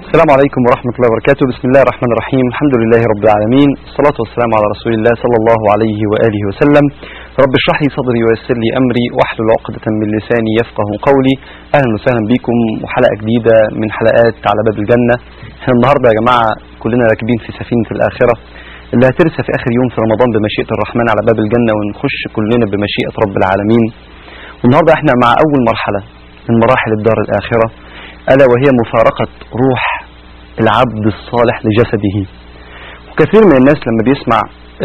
السلام عليكم ورحمة الله وبركاته بسم الله الرحمن الرحيم الحمد لله رب العالمين الصلاة والسلام على رسول الله صلى الله عليه وآله وسلم رب اشرح لي صدري ويسر لي أمري واحلل عقدة من لساني يفقه قولي أهلا وسهلا بكم وحلقة جديدة من حلقات على باب الجنة احنا النهاردة يا جماعة كلنا راكبين في سفينة الآخرة اللي هترسى في آخر يوم في رمضان بمشيئة الرحمن على باب الجنة ونخش كلنا بمشيئة رب العالمين والنهاردة احنا مع أول مرحلة من مراحل الدار الآخرة ألا وهي مفارقة روح العبد الصالح لجسده وكثير من الناس لما بيسمع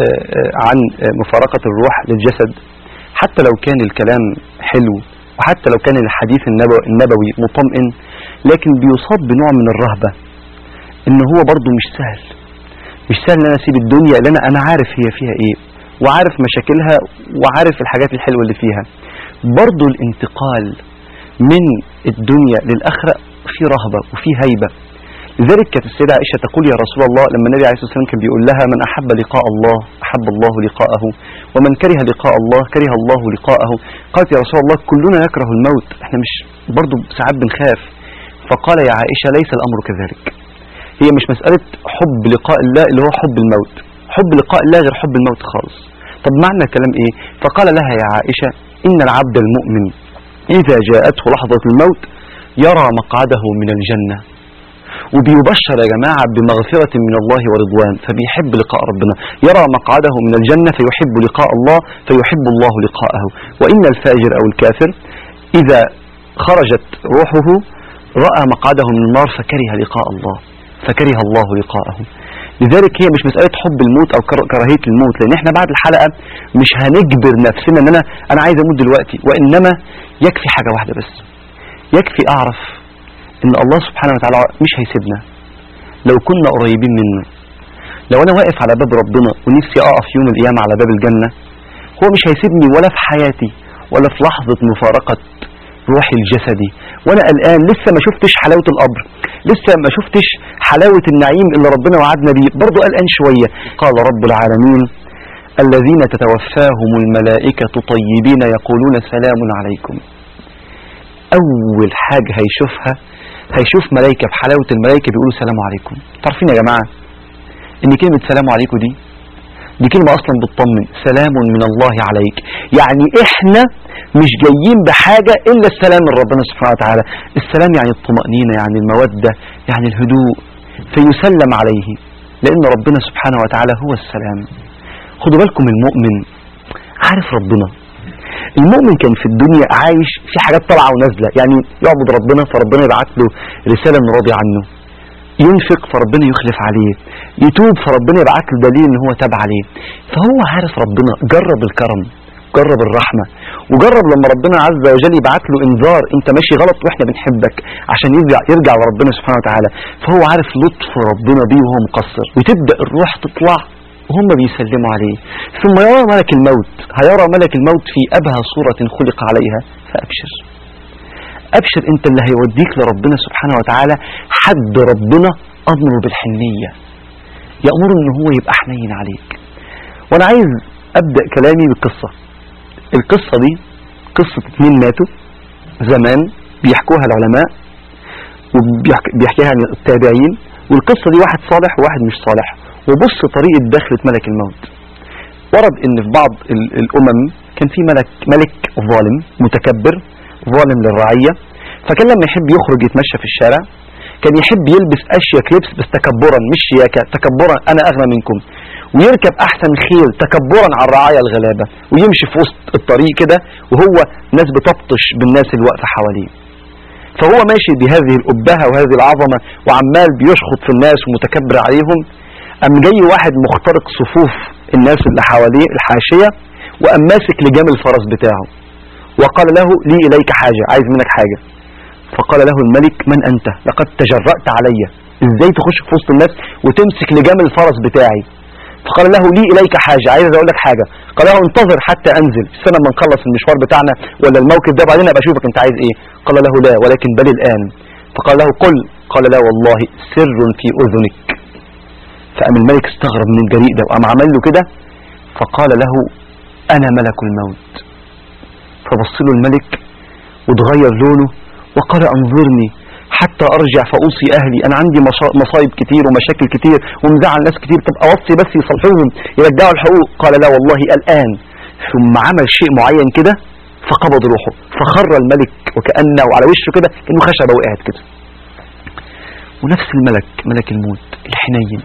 عن مفارقة الروح للجسد حتى لو كان الكلام حلو وحتى لو كان الحديث النبوي مطمئن لكن بيصاب بنوع من الرهبة ان هو برضه مش سهل مش سهل ان انا اسيب الدنيا لان انا عارف هي فيها ايه وعارف مشاكلها وعارف الحاجات الحلوة اللي فيها برضه الانتقال من الدنيا للآخرة في رهبة وفي هيبة لذلك كانت السيدة عائشة تقول يا رسول الله لما النبي عليه الصلاة والسلام كان بيقول لها من أحب لقاء الله أحب الله لقاءه ومن كره لقاء الله كره الله لقاءه قالت يا رسول الله كلنا يكره الموت احنا مش برضو ساعات بنخاف فقال يا عائشة ليس الأمر كذلك هي مش مسألة حب لقاء الله اللي هو حب الموت حب لقاء الله غير حب الموت خالص طب معنى الكلام ايه فقال لها يا عائشة إن العبد المؤمن إذا جاءته لحظة الموت يرى مقعده من الجنة وبيبشر يا جماعة بمغفرة من الله ورضوان فبيحب لقاء ربنا يرى مقعده من الجنة فيحب لقاء الله فيحب الله لقاءه وإن الفاجر أو الكافر إذا خرجت روحه رأى مقعده من النار فكره لقاء الله فكره الله لقاءه لذلك هي مش مسألة حب الموت أو كراهية الموت لأن احنا بعد الحلقة مش هنجبر نفسنا ان انا انا عايز اموت دلوقتي وانما يكفي حاجة واحدة بس يكفي اعرف ان الله سبحانه وتعالى مش هيسيبنا لو كنا قريبين منه لو انا واقف على باب ربنا ونفسي اقف يوم القيامة على باب الجنة هو مش هيسيبني ولا في حياتي ولا في لحظة مفارقة روحي الجسدي وانا قلقان لسه ما شفتش حلاوة القبر لسه ما شفتش حلاوة النعيم اللي ربنا وعدنا بيه برضه قلقان شوية قال رب العالمين الذين تتوفاهم الملائكة طيبين يقولون سلام عليكم اول حاجة هيشوفها هيشوف ملائكة بحلاوة الملائكة بيقولوا سلام عليكم تعرفين يا جماعة ان كلمة سلام عليكم دي دي كلمة اصلا بتطمن سلام من الله عليك يعني احنا مش جايين بحاجة الا السلام من ربنا سبحانه وتعالى السلام يعني الطمأنينة يعني المودة يعني الهدوء فيسلم عليه لان ربنا سبحانه وتعالى هو السلام خدوا بالكم المؤمن عارف ربنا المؤمن كان في الدنيا عايش في حاجات طالعه ونازله يعني يعبد ربنا فربنا يبعت له رساله انه راضي عنه ينفق فربنا يخلف عليه يتوب فربنا يبعت له دليل ان هو تاب عليه فهو عارف ربنا جرب الكرم جرب الرحمة وجرب لما ربنا عز وجل يبعت له انذار انت ماشي غلط واحنا بنحبك عشان يرجع يرجع لربنا سبحانه وتعالى فهو عارف لطف ربنا بيه وهو مقصر وتبدا الروح تطلع وهم بيسلموا عليه ثم يرى ملك الموت هيرى ملك الموت في أبهى صورة خلق عليها فأبشر أبشر أنت اللي هيوديك لربنا سبحانه وتعالى حد ربنا أمره بالحنية يأمره أنه هو يبقى حنين عليك وأنا عايز أبدأ كلامي بالقصة القصة دي قصة اتنين ماتوا زمان بيحكوها العلماء وبيحكيها التابعين والقصة دي واحد صالح وواحد مش صالح وبص طريقة دخلة ملك الموت ورد ان في بعض الامم كان في ملك ملك ظالم متكبر ظالم للرعية فكان لما يحب يخرج يتمشى في الشارع كان يحب يلبس اشيك لبس بس تكبرا مش شياكة تكبرا انا اغنى منكم ويركب احسن خيل تكبرا على الرعاية الغلابة ويمشي في وسط الطريق كده وهو ناس بتبطش بالناس اللي واقفة حواليه فهو ماشي بهذه الأبهة وهذه العظمة وعمال بيشخط في الناس ومتكبر عليهم قام جاي واحد مخترق صفوف الناس اللي حواليه الحاشية وقام ماسك لجام الفرس بتاعه وقال له لي إليك حاجة عايز منك حاجة فقال له الملك من أنت لقد تجرأت علي ازاي تخش في وسط الناس وتمسك لجام الفرس بتاعي فقال له لي إليك حاجة عايز أقول لك حاجة قال له انتظر حتى أنزل استنى ما نخلص المشوار بتاعنا ولا الموقف ده بعدين أبقى أشوفك أنت عايز إيه قال له لا ولكن بل الآن فقال له قل قال لا والله سر في أذنك فقام الملك استغرب من الجريء ده وقام عمل له كده فقال له أنا ملك الموت فبص له الملك وتغير لونه وقال أنظرني حتى ارجع فاوصي اهلي انا عندي مشا- مصايب كتير ومشاكل كتير ومزعل ناس كتير طب اوصي بس يصلحوهم يرجعوا الحقوق قال لا والله الان ثم عمل شيء معين كده فقبض روحه فخر الملك وكانه على وشه كده كانه خشبه وقعت كده ونفس الملك ملك الموت الحنين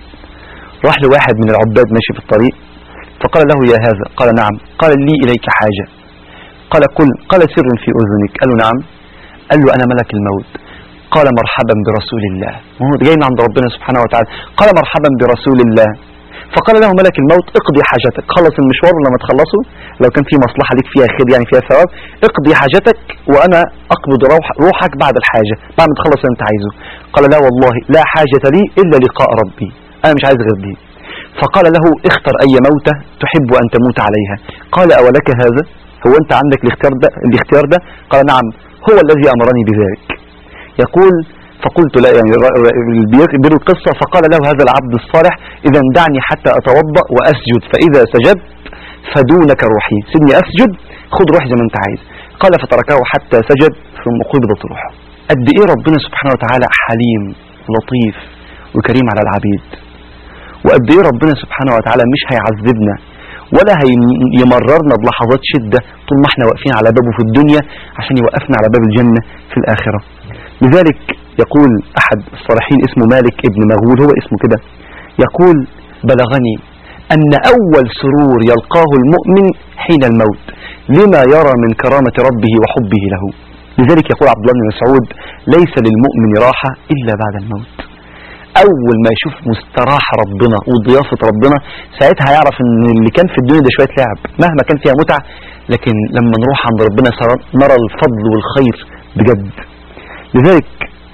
راح لواحد من العباد ماشي في الطريق فقال له يا هذا قال نعم قال لي إليك حاجة قال قل قال سر في أذنك قال له نعم قال له أنا ملك الموت قال مرحبا برسول الله وهو جاي من عند ربنا سبحانه وتعالى قال مرحبا برسول الله فقال له ملك الموت اقضي حاجتك خلص المشوار لما تخلصه لو كان في مصلحة ليك فيها خير يعني فيها ثواب اقضي حاجتك وأنا أقبض روح روحك بعد الحاجة بعد ما تخلص اللي أنت عايزه قال لا والله لا حاجة لي إلا لقاء ربي أنا مش عايز غير دي فقال له اختر أي موتة تحب أن تموت عليها قال أولك هذا هو أنت عندك الاختيار ده, الاختيار ده قال نعم هو الذي أمرني بذلك يقول فقلت لا يعني بير القصة فقال له هذا العبد الصالح إذا دعني حتى أتوضأ وأسجد فإذا سجدت فدونك روحي سيبني أسجد خد روحي زي ما أنت عايز قال فتركه حتى سجد ثم قبضت روحه قد إيه ربنا سبحانه وتعالى حليم لطيف وكريم على العبيد وقد ايه ربنا سبحانه وتعالى مش هيعذبنا ولا هيمررنا بلحظات شدة طول ما احنا واقفين على بابه في الدنيا عشان يوقفنا على باب الجنة في الآخرة لذلك يقول أحد الصالحين اسمه مالك ابن مغول هو اسمه كده يقول بلغني أن أول سرور يلقاه المؤمن حين الموت لما يرى من كرامة ربه وحبه له لذلك يقول عبد الله بن مسعود ليس للمؤمن راحة إلا بعد الموت اول ما يشوف مستراح ربنا وضيافة ربنا ساعتها هيعرف ان اللي كان في الدنيا ده شوية لعب مهما كان فيها متعة لكن لما نروح عند ربنا نرى الفضل والخير بجد لذلك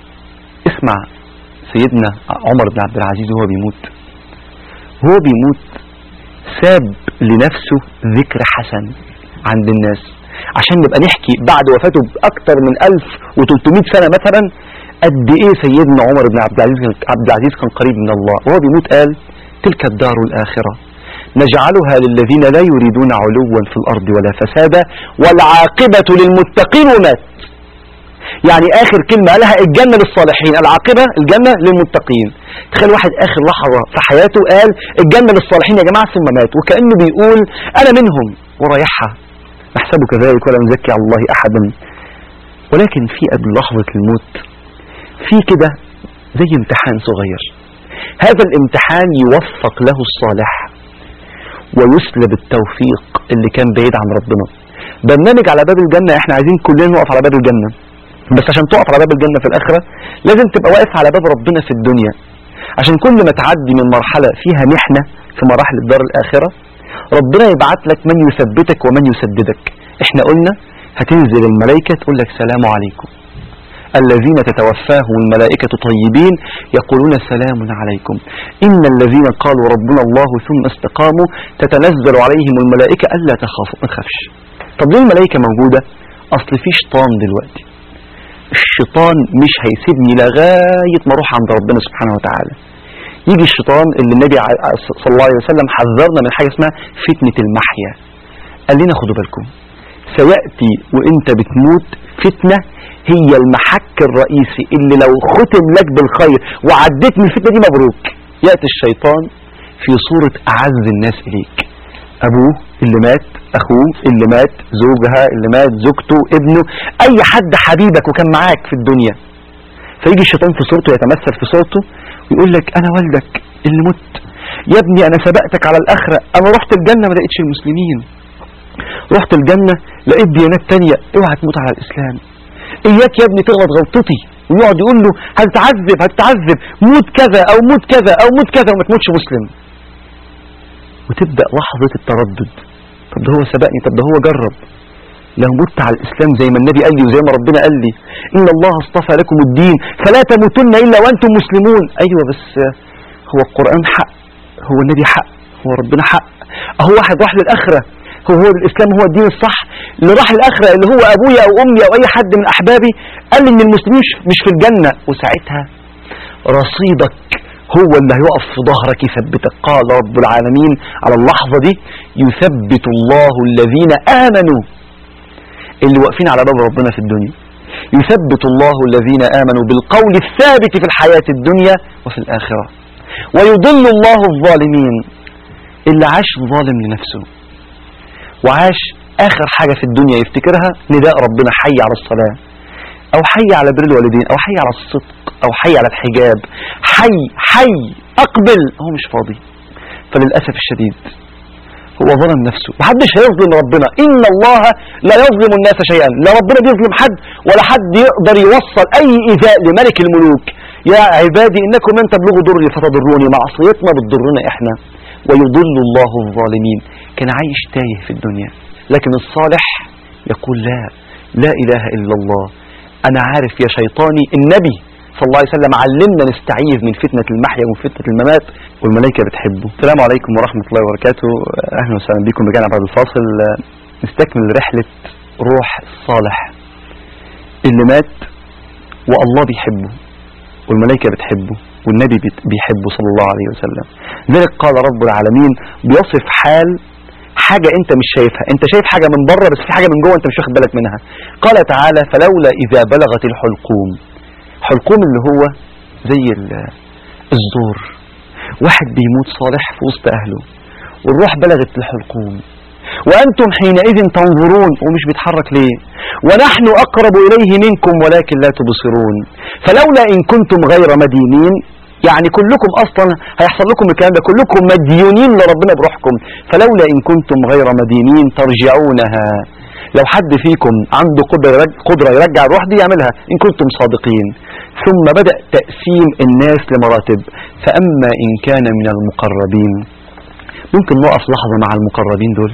اسمع سيدنا عمر بن عبد العزيز وهو بيموت هو بيموت ساب لنفسه ذكر حسن عند الناس عشان نبقى نحكي بعد وفاته بأكتر من 1300 سنة مثلا قد ايه سيدنا عمر بن عبد العزيز عبد العزيز كان قريب من الله وهو بيموت قال تلك الدار الآخرة نجعلها للذين لا يريدون علوا في الأرض ولا فسادا والعاقبة للمتقين ومات يعني آخر كلمة قالها الجنة للصالحين العاقبة الجنة للمتقين تخيل واحد آخر لحظة في حياته قال الجنة للصالحين يا جماعة ثم مات وكأنه بيقول أنا منهم ورايحها نحسبه كذلك ولا نزكي على الله أحدا ولكن في قبل لحظة الموت في كده زي امتحان صغير هذا الامتحان يوفق له الصالح ويسلب التوفيق اللي كان بعيد عن ربنا برنامج على باب الجنة احنا عايزين كلنا نقف على باب الجنة بس عشان تقف على باب الجنة في الآخرة لازم تبقى واقف على باب ربنا في الدنيا عشان كل ما تعدي من مرحلة فيها محنة في مراحل الدار الآخرة ربنا يبعت لك من يثبتك ومن يسددك احنا قلنا هتنزل الملائكة تقول لك سلام عليكم الذين تتوفاهم الملائكة طيبين يقولون سلام عليكم إن الذين قالوا ربنا الله ثم استقاموا تتنزل عليهم الملائكة ألا تخافوا ما تخافش طب ليه الملائكة موجودة أصل في شيطان دلوقتي الشيطان مش هيسيبني لغاية ما اروح عند ربنا سبحانه وتعالى يجي الشيطان اللي النبي صلى الله عليه وسلم حذرنا من حاجة اسمها فتنة المحيا قال لنا خدوا بالكم سيأتي وانت بتموت فتنة هي المحك الرئيسي اللي لو ختم لك بالخير وعديت من الفتنة دي مبروك يأتي الشيطان في صورة أعز الناس إليك أبوه اللي مات أخوه اللي مات زوجها اللي مات زوجته ابنه أي حد حبيبك وكان معاك في الدنيا فيجي الشيطان في صورته يتمثل في صورته ويقول لك أنا والدك اللي مت يا ابني أنا سبقتك على الآخرة أنا رحت الجنة ما لقيتش المسلمين رحت الجنة لقيت ديانات تانية اوعى تموت على الإسلام إياك يا ابني تغلط غلطتي ويقعد يقول له هتتعذب هتتعذب موت كذا أو موت كذا أو موت كذا وما تموتش مسلم وتبدأ لحظة التردد طب ده هو سبقني طب ده هو جرب لو مت على الإسلام زي ما النبي قال لي وزي ما ربنا قال لي إن الله اصطفى لكم الدين فلا تموتن إلا وأنتم مسلمون أيوة بس هو القرآن حق هو النبي حق هو ربنا حق أهو واحد راح للآخرة هو هو الإسلام هو الدين الصح اللي راح الآخرة اللي هو أبويا أو أمي أو أي حد من أحبابي قال لي إن المسلمين مش في الجنة وساعتها رصيدك هو اللي هيقف في ظهرك يثبتك قال رب العالمين على اللحظة دي يثبت الله الذين آمنوا اللي واقفين على باب ربنا في الدنيا يثبت الله الذين آمنوا بالقول الثابت في الحياة الدنيا وفي الآخرة ويضل الله الظالمين اللي عاش ظالم لنفسه وعاش آخر حاجة في الدنيا يفتكرها نداء ربنا حي على الصلاة أو حي على بر الوالدين أو حي على الصدق أو حي على الحجاب حي حي أقبل هو مش فاضي فللأسف الشديد هو ظلم نفسه محدش هيظلم ربنا إن الله لا يظلم الناس شيئا لا ربنا بيظلم حد ولا حد يقدر يوصل أي إيذاء لملك الملوك يا عبادي إنكم من تبلغوا ضري فتضروني معصيتنا بتضرنا إحنا ويضل الله الظالمين كان عايش تايه في الدنيا لكن الصالح يقول لا لا إله إلا الله أنا عارف يا شيطاني النبي صلى الله عليه وسلم علمنا نستعيذ من فتنة المحيا ومن فتنة الممات والملائكة بتحبه السلام عليكم ورحمة الله وبركاته أهلا وسهلا بكم رجعنا بعد الفاصل نستكمل رحلة روح الصالح اللي مات والله بيحبه والملائكة بتحبه والنبي بيحبه صلى الله عليه وسلم ذلك قال رب العالمين بيصف حال حاجة انت مش شايفها انت شايف حاجة من بره بس في حاجة من جوه انت مش واخد بالك منها قال تعالى فلولا اذا بلغت الحلقوم حلقوم اللي هو زي الزور واحد بيموت صالح في وسط اهله والروح بلغت الحلقوم وأنتم حينئذ تنظرون ومش بيتحرك ليه ونحن أقرب إليه منكم ولكن لا تبصرون فلولا إن كنتم غير مدينين يعني كلكم أصلا هيحصل لكم الكلام ده كلكم مديونين لربنا بروحكم فلولا إن كنتم غير مدينين ترجعونها لو حد فيكم عنده قدرة, قدرة يرجع الروح دي يعملها إن كنتم صادقين ثم بدأ تقسيم الناس لمراتب فأما إن كان من المقربين ممكن نقف لحظة مع المقربين دول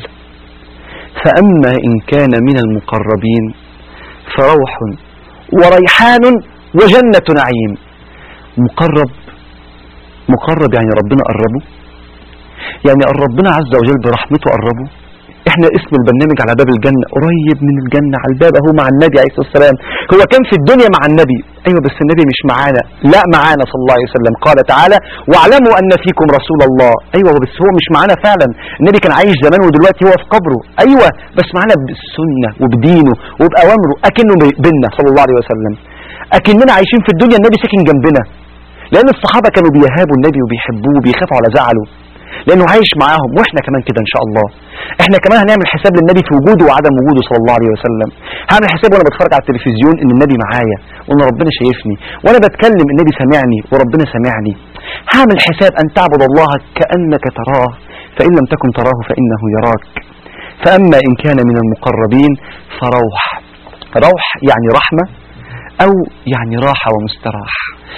فأما إن كان من المقربين فروح وريحان وجنة نعيم مقرب مقرب يعني ربنا قربه يعني ربنا عز وجل برحمته قربه احنا اسم البرنامج على باب الجنة قريب من الجنة على الباب اهو مع النبي عليه الصلاة والسلام هو كان في الدنيا مع النبي ايوه بس النبي مش معانا لا معانا صلى الله عليه وسلم قال تعالى واعلموا ان فيكم رسول الله ايوه بس هو مش معانا فعلا النبي كان عايش زمان ودلوقتي هو في قبره ايوه بس معانا بالسنة وبدينه وبأوامره اكنه بينا صلى الله عليه وسلم اكننا عايشين في الدنيا النبي ساكن جنبنا لان الصحابة كانوا بيهابوا النبي وبيحبوه وبيخافوا على زعله لانه عايش معاهم واحنا كمان كده ان شاء الله احنا كمان هنعمل حساب للنبي في وجوده وعدم وجوده صلى الله عليه وسلم هعمل حساب وانا بتفرج على التلفزيون ان النبي معايا وان ربنا شايفني وانا بتكلم النبي سامعني وربنا سامعني هعمل حساب ان تعبد الله كانك تراه فان لم تكن تراه فانه يراك فاما ان كان من المقربين فروح روح يعني رحمه او يعني راحه ومستراح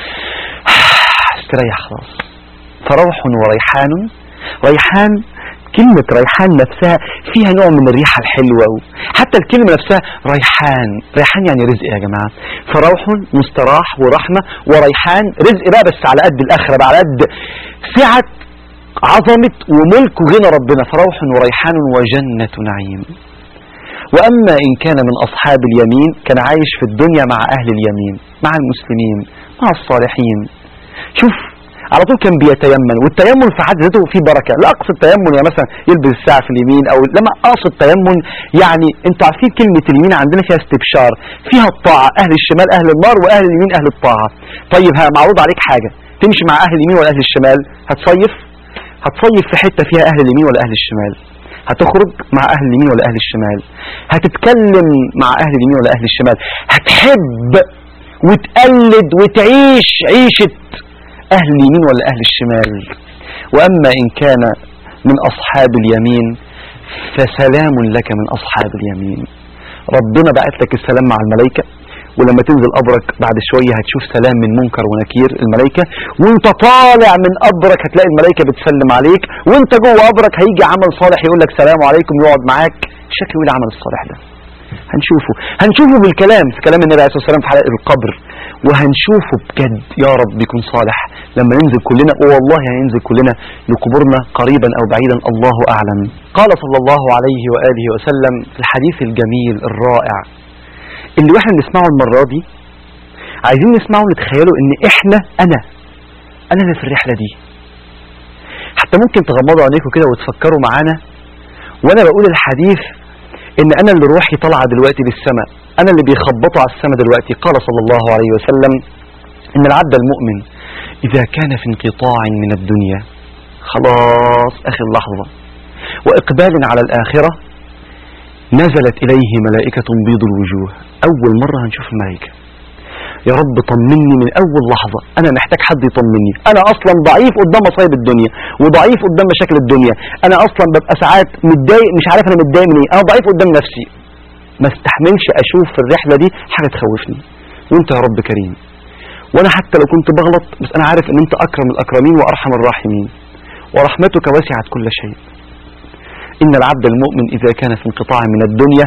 استريح خلاص فروح وريحان ريحان كلمة ريحان نفسها فيها نوع من الريحة الحلوة حتى الكلمة نفسها ريحان ريحان يعني رزق يا جماعة فروح مستراح ورحمة وريحان رزق بقى بس على قد الآخرة بقى على قد سعة عظمة وملك وغنى ربنا فروح وريحان وجنة نعيم وأما إن كان من أصحاب اليمين كان عايش في الدنيا مع أهل اليمين مع المسلمين مع الصالحين شوف على طول كان بيتيمن والتيمن في حد ذاته فيه بركة لا أقصد تيمن يعني مثلا يلبس الساعة في اليمين أو لما أقصد تيمن يعني أنتوا عارفين كلمة اليمين عندنا فيها استبشار فيها الطاعة أهل الشمال أهل النار وأهل اليمين أهل الطاعة طيب ها معروض عليك حاجة تمشي مع أهل اليمين ولا أهل الشمال هتصيف هتصيف في حتة فيها أهل اليمين ولا أهل الشمال هتخرج مع أهل اليمين ولا أهل الشمال هتتكلم مع أهل اليمين ولا أهل الشمال هتحب وتقلد وتعيش عيشة أهل اليمين ولا أهل الشمال وأما إن كان من أصحاب اليمين فسلام لك من أصحاب اليمين ربنا بعت لك السلام مع الملائكة ولما تنزل قبرك بعد شوية هتشوف سلام من منكر ونكير الملائكة وانت طالع من قبرك هتلاقي الملائكة بتسلم عليك وانت جوه قبرك هيجي عمل صالح يقول لك سلام عليكم يقعد معاك شكله ايه العمل الصالح ده هنشوفه هنشوفه بالكلام في كلام النبي عليه الصلاة والسلام في حلقة القبر وهنشوفه بجد يا رب يكون صالح لما ننزل كلنا والله هننزل كلنا لقبورنا قريبا أو بعيدا الله أعلم قال صلى الله عليه وآله وسلم في الحديث الجميل الرائع اللي واحنا نسمعه المرة دي عايزين نسمعه نتخيلوا ان احنا انا انا اللي في الرحلة دي حتى ممكن تغمضوا عينيكم كده وتفكروا معانا وانا بقول الحديث ان انا اللي روحي طالعة دلوقتي للسماء انا اللي بيخبطوا على السماء دلوقتي قال صلى الله عليه وسلم ان العبد المؤمن اذا كان في انقطاع من الدنيا خلاص اخر لحظة واقبال على الاخرة نزلت اليه ملائكة بيض الوجوه اول مرة هنشوف الملائكة يا رب طمني من اول لحظة انا محتاج حد يطمني انا اصلا ضعيف قدام مصايب الدنيا وضعيف قدام مشاكل الدنيا انا اصلا ببقى ساعات متضايق مش عارف انا متضايق من ايه انا ضعيف قدام نفسي ما استحملش اشوف في الرحلة دي حاجة تخوفني وانت يا رب كريم وانا حتى لو كنت بغلط بس انا عارف ان انت اكرم الاكرمين وارحم الراحمين ورحمتك وسعت كل شيء ان العبد المؤمن اذا كان في انقطاع من الدنيا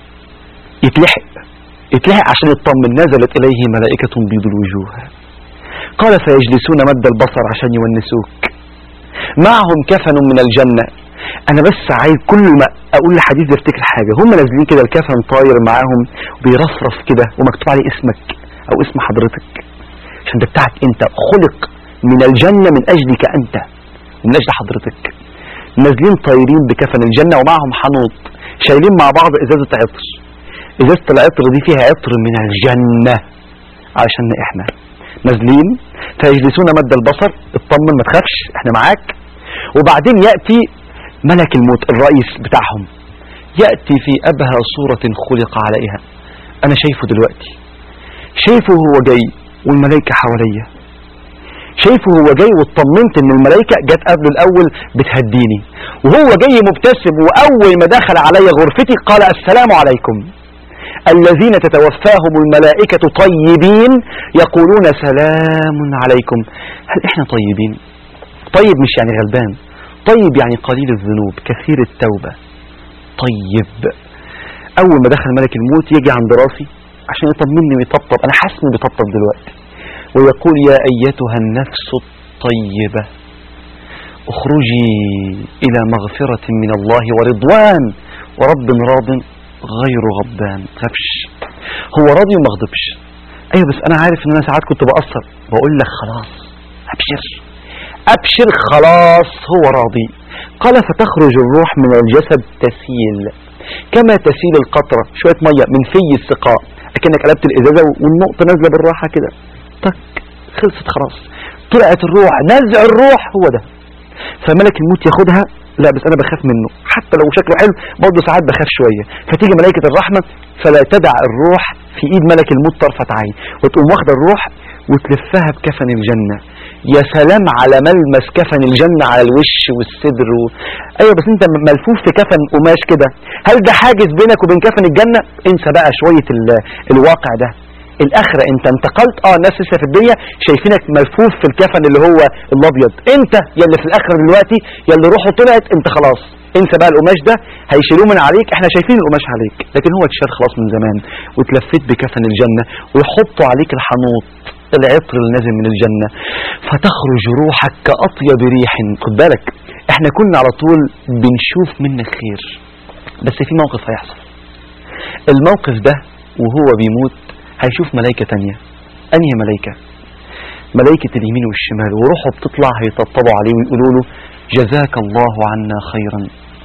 يتلحق يتلحق عشان يطمن نزلت اليه ملائكة بيض الوجوه قال فيجلسون مد البصر عشان يونسوك معهم كفن من الجنة انا بس عايز كل ما اقول لحديث افتكر حاجة هم نازلين كده الكفن طاير معاهم بيرفرف كده ومكتوب عليه اسمك او اسم حضرتك عشان ده بتاعك انت خلق من الجنة من اجلك انت ومن اجل حضرتك نازلين طايرين بكفن الجنة ومعهم حنوط شايلين مع بعض ازازة عطر ازازة العطر دي فيها عطر من الجنة علشان احنا نازلين فيجلسون مد البصر اطمن ما تخافش احنا معاك وبعدين يأتي ملك الموت الرئيس بتاعهم يأتي في أبهى صورة خلق عليها أنا شايفه دلوقتي شايفه هو جاي والملائكة حواليا شايفه هو جاي واطمنت ان الملائكة جت قبل الاول بتهديني وهو جاي مبتسم واول ما دخل علي غرفتي قال السلام عليكم الذين تتوفاهم الملائكة طيبين يقولون سلام عليكم هل احنا طيبين طيب مش يعني غلبان طيب يعني قليل الذنوب كثير التوبة طيب اول ما دخل ملك الموت يجي عند راسي عشان يطمني ويطبطب انا حاسس انه بيطبطب دلوقتي ويقول يا ايتها النفس الطيبة اخرجي الى مغفرة من الله ورضوان ورب راض غير غضبان تخافش هو راضي وما غضبش ايوه بس انا عارف ان انا ساعات كنت بقصر بقول لك خلاص ابشر ابشر خلاص هو راضي قال فتخرج الروح من الجسد تسيل كما تسيل القطرة شوية مية من في السقاء اكنك قلبت الازازة والنقطة نازلة بالراحة كده تك خلصت خلاص طلعت الروح نزع الروح هو ده فملك الموت ياخدها لا بس انا بخاف منه حتى لو شكله حلو برضه ساعات بخاف شوية فتيجي ملائكة الرحمة فلا تدع الروح في ايد ملك الموت طرفة عين وتقوم واخده الروح وتلفها بكفن الجنة يا سلام على ملمس كفن الجنة على الوش والصدر و... ايوه بس انت ملفوف في كفن قماش كده هل ده حاجز بينك وبين كفن الجنة انسى بقى شوية ال... الواقع ده الاخرة انت انتقلت اه الناس لسه في الدنيا شايفينك ملفوف في الكفن اللي هو الابيض انت يلي في الاخرة دلوقتي يلي روحه طلعت انت خلاص انسى بقى القماش ده هيشيلوه من عليك احنا شايفين القماش عليك لكن هو اتشال خلاص من زمان واتلفيت بكفن الجنة ويحطوا عليك الحنوط العطر اللي نازل من الجنة فتخرج روحك كأطيب ريح خد بالك احنا كنا على طول بنشوف منك خير بس في موقف هيحصل الموقف ده وهو بيموت هيشوف ملايكة تانية أنهي ملايكة ملايكة اليمين والشمال وروحه بتطلع هيطبطبوا عليه ويقولوا له جزاك الله عنا خيرا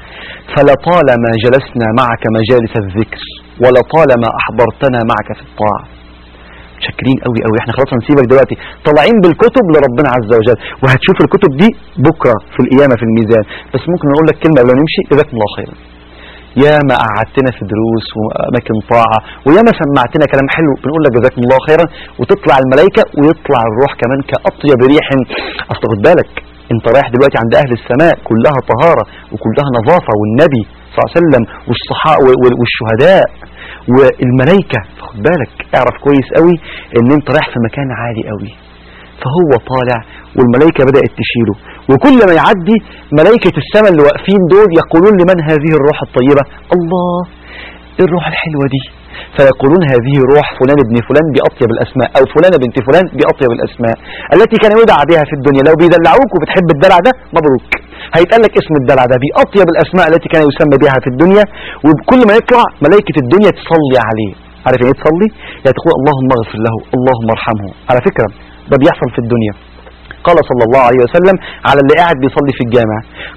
فلطالما جلسنا معك مجالس الذكر ولطالما أحضرتنا معك في الطاعة شاكرين قوي قوي احنا خلاص هنسيبك دلوقتي طالعين بالكتب لربنا عز وجل وهتشوف الكتب دي بكرة في القيامة في الميزان بس ممكن نقول لك كلمة قبل ما نمشي جزاكم الله خيرا يا ما قعدتنا في دروس واماكن طاعه ويا ما سمعتنا كلام حلو بنقول لك جزاكم الله خيرا وتطلع الملائكه ويطلع الروح كمان كاطيب ريح اصل خد بالك انت رايح دلوقتي عند اهل السماء كلها طهاره وكلها نظافه والنبي صلى الله عليه وسلم والصحابه والشهداء والملائكه خد بالك اعرف كويس قوي ان انت رايح في مكان عالي قوي فهو طالع والملائكة بدأت تشيله وكل ما يعدي ملائكة السماء اللي واقفين دول يقولون لمن هذه الروح الطيبة الله الروح الحلوة دي فيقولون هذه روح فلان ابن فلان بأطيب الأسماء أو فلانة بنت فلان بأطيب الأسماء التي كان يدعى بها في الدنيا لو بيدلعوك وبتحب الدلع ده مبروك هيتقال لك اسم الدلع ده بأطيب الأسماء التي كان يسمى بها في الدنيا وكل ما يطلع ملائكة الدنيا تصلي عليه عارف ايه تصلي؟ يعني تقول اللهم اغفر له اللهم ارحمه على فكرة ده بيحصل في الدنيا قال صلى الله عليه وسلم على اللي قاعد بيصلي في الجامع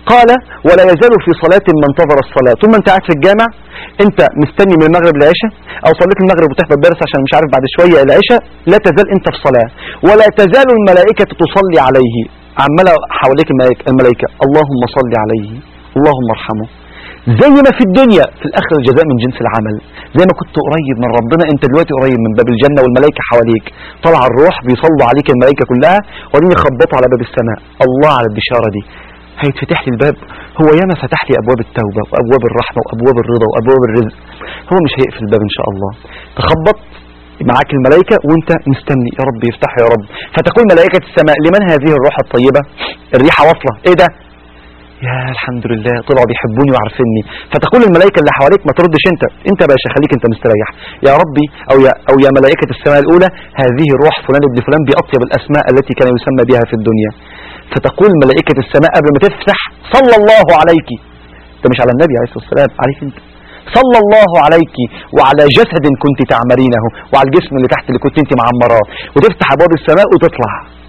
قال ولا يزال في صلاة من انتظر الصلاة ثم انت قاعد في الجامع انت مستني من المغرب للعشاء او صليت المغرب وتحضر درس عشان مش عارف بعد شوية العشاء لا تزال انت في صلاة ولا تزال الملائكة تصلي عليه عمالة حواليك الملائكة, الملائكة اللهم صل عليه اللهم ارحمه زي ما في الدنيا في الاخر الجزاء من جنس العمل زي ما كنت قريب من ربنا انت دلوقتي قريب من باب الجنة والملائكة حواليك طلع الروح بيصلوا عليك الملائكة كلها وبعدين يخبطوا على باب السماء الله على البشارة دي هيتفتح لي الباب هو ياما فتح لي ابواب التوبة وابواب الرحمة وابواب الرضا وابواب الرزق هو مش هيقفل الباب ان شاء الله تخبط معاك الملائكة وانت مستني يا رب يفتح يا رب فتقول ملائكة السماء لمن هذه الروح الطيبة الريحة واصلة ايه ده يا الحمد لله طلعوا بيحبوني وعارفيني فتقول الملائكة اللي حواليك ما تردش انت انت يا باشا خليك انت مستريح يا ربي او يا او يا ملائكة السماء الاولى هذه روح فلان ابن فلان باطيب الاسماء التي كان يسمى بها في الدنيا فتقول ملائكة السماء قبل ما تفتح صلى الله عليك ده مش على النبي عليه الصلاة والسلام عليك انت صلى الله عليك وعلى جسد كنت تعمرينه وعلى الجسم اللي تحت اللي كنت انت معمراه وتفتح ابواب السماء وتطلع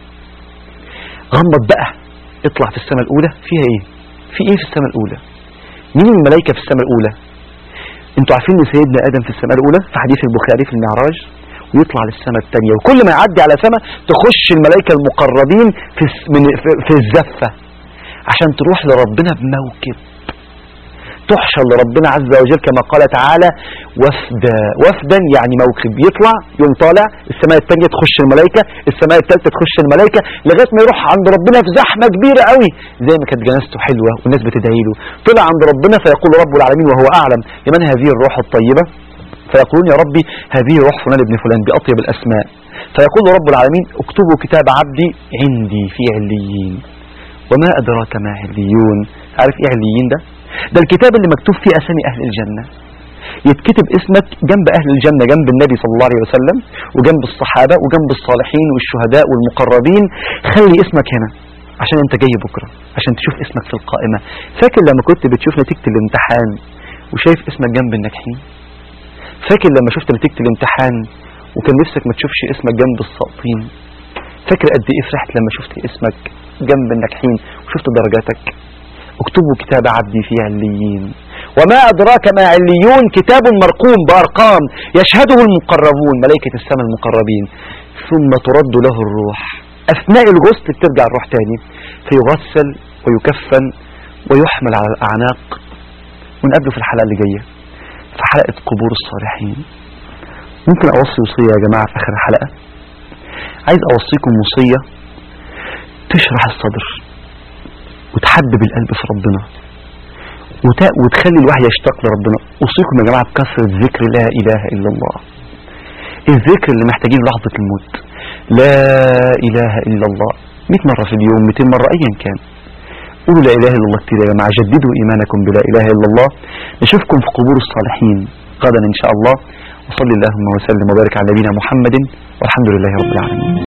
غمض بقى اطلع في السماء الاولى فيها ايه في ايه في السماء الاولى مين الملائكة في السماء الاولى انتوا عارفين ان سيدنا ادم في السماء الاولى في حديث البخاري في المعراج ويطلع للسماء الثانية وكل ما يعدي على سماء تخش الملائكة المقربين في, الس- من في, في الزفة عشان تروح لربنا بموكب تحشر لربنا عز وجل كما قال تعالى وفدا وفدا يعني موكب يطلع يوم طالع السماء الثانية تخش الملائكة السماء الثالثة تخش الملائكة لغاية ما يروح عند ربنا في زحمة كبيرة قوي زي ما كانت جنازته حلوة والناس بتدعي له طلع عند ربنا فيقول رب العالمين وهو أعلم لمن هذه الروح الطيبة فيقولون يا ربي هذه روح فلان ابن فلان بأطيب الأسماء فيقول رب العالمين اكتبوا كتاب عبدي عندي في عليين وما أدراك ما عليون عارف ايه عليين ده ده الكتاب اللي مكتوب فيه أسامي أهل الجنة يتكتب اسمك جنب أهل الجنة جنب النبي صلى الله عليه وسلم وجنب الصحابة وجنب الصالحين والشهداء والمقربين خلي اسمك هنا عشان انت جاي بكرة عشان تشوف اسمك في القائمة فاكر لما كنت بتشوف نتيجة الامتحان وشايف اسمك جنب الناجحين فاكر لما شفت نتيجة الامتحان وكان نفسك ما تشوفش اسمك جنب الساقطين فاكر قد ايه فرحت لما شفت اسمك جنب الناجحين وشفت درجاتك اكتبوا كتاب عبدي في عليين وما أدراك ما عليون كتاب مرقوم بأرقام يشهده المقربون ملائكة السماء المقربين ثم ترد له الروح أثناء الغسل بترجع الروح تاني فيغسل ويكفن ويحمل على الأعناق ونقابله في الحلقة اللي جاية في حلقة قبور الصالحين ممكن أوصي وصية يا جماعة في آخر الحلقة عايز أوصيكم وصية تشرح الصدر وتحبب القلب في ربنا وت- وتخلي الواحد يشتاق لربنا أوصيكم يا جماعة بكثرة ذكر لا إله إلا الله الذكر اللي محتاجين لحظة الموت لا إله إلا الله 100 مرة في اليوم 200 مرة أيا كان قولوا لا إله إلا الله كتير يا جماعة جددوا إيمانكم بلا إله إلا الله نشوفكم في قبور الصالحين غدا إن شاء الله وصلي اللهم وسلم وبارك على نبينا محمد والحمد لله رب العالمين